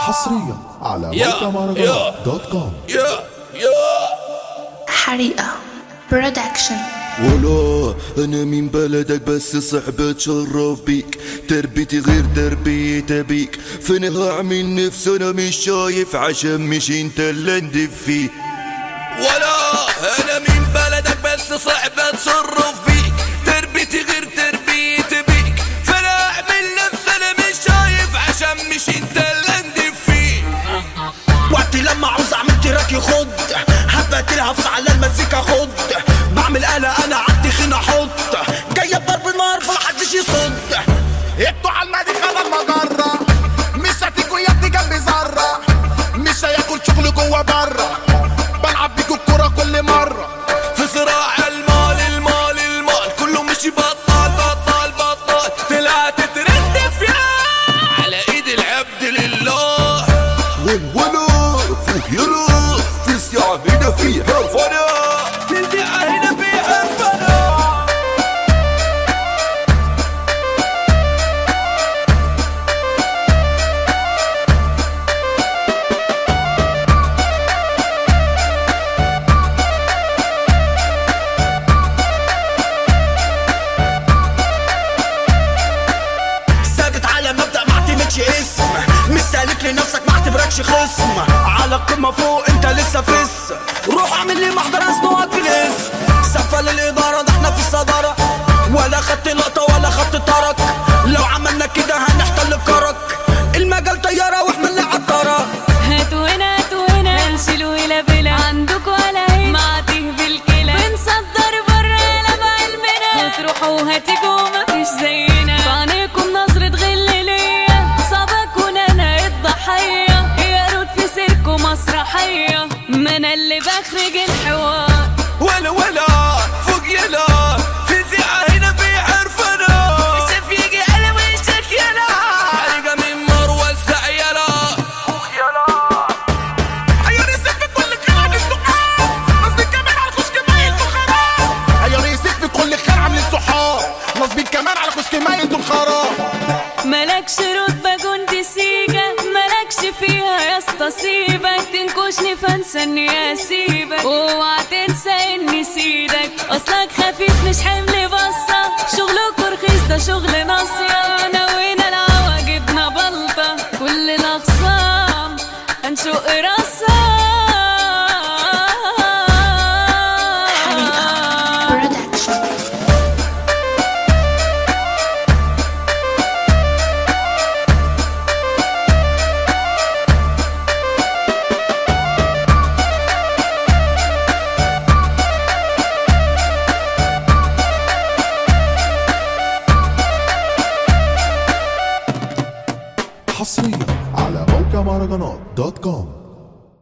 حصريا على يا- موقع مهرجانات دوت كوم يا يا حريقة برودكشن ولا انا من بلدك بس صعب اتشرف بيك تربيتي غير تربية بيك فانا هعمل نفسي انا مش شايف عشان مش انت اللي ندف فيه ولا انا من بلدك بس صعب اتصرف بيك تربيتي غير تربيتي بيك فانا اعمل نفسي انا مش شايف عشان مش انت اللي ندف فيه وقتي لما عاوز اعمل تراك يخض هبقى تلهف على المزيكا خض بعمل قلق انا عدي خينا احط جايه بضرب نار فمحدش يصد انتوا على النادي خلى المجرة مش هتيجوا يا ابني جنبي ذرة مش هياكل شغل جوه بره بلعب بيكوا الكورة كل مرة في صراع المال المال المال كله مش بطال بطال بطال طلعت ترند في على ايد العبد لله ولا فوق يلا في ساعة هنا في حرفنا تنزع هنا في حرفنا ثابت على مبدأ ما اعتمدش اسم مش سالك لنفسك ما اعتبركش خصم على القمة فوق انت لسه فس روح اعمل لي محضر اسنوك في الاسم سفة للإدارة ده احنا في الصدارة ولا خدت لقطة ولا خدت طرك لو عملنا كده هنحتل الكرك المجال طيارة واحنا اللي عالطرة هاتوا هنا هاتوا هنا نشيلوا هلا بلا عندكوا ولا هنا معتيه بالكلا بنصدر برا يلا بعلمنا هتروحوا هتيجوا مفيش زينا بعينيكم نظرة غل ليا صعب اكون انا الضحية يا رود في سيركم مسرحية ما انا اللي بخرج الحوار ولا ولا فوق يلا في زعة هنا في حرفنا الشاف يجي على وشك يلا حريقة من مروة السعيلة عيار يسيب في كل خير عامل سحاب نصبين كمان على خشك مايل دول خراب عيار يسيب في كل خير عامل سحاب نصبين كمان على خشك مايل دول خراب ملكش رتبة كنت سيجا ملكش فيها يا اسطى سيبك تنكشني فانسى اني اسيبك اوعى تنسى اني سيدك اصلك خفيف مش حمل بصة شغلك رخيص ده شغل ناصية نوينا العوا جبنا بلطة كل الاخصام هنشق راسها برودكشن حصريا على موقع مهرجانات دوت كوم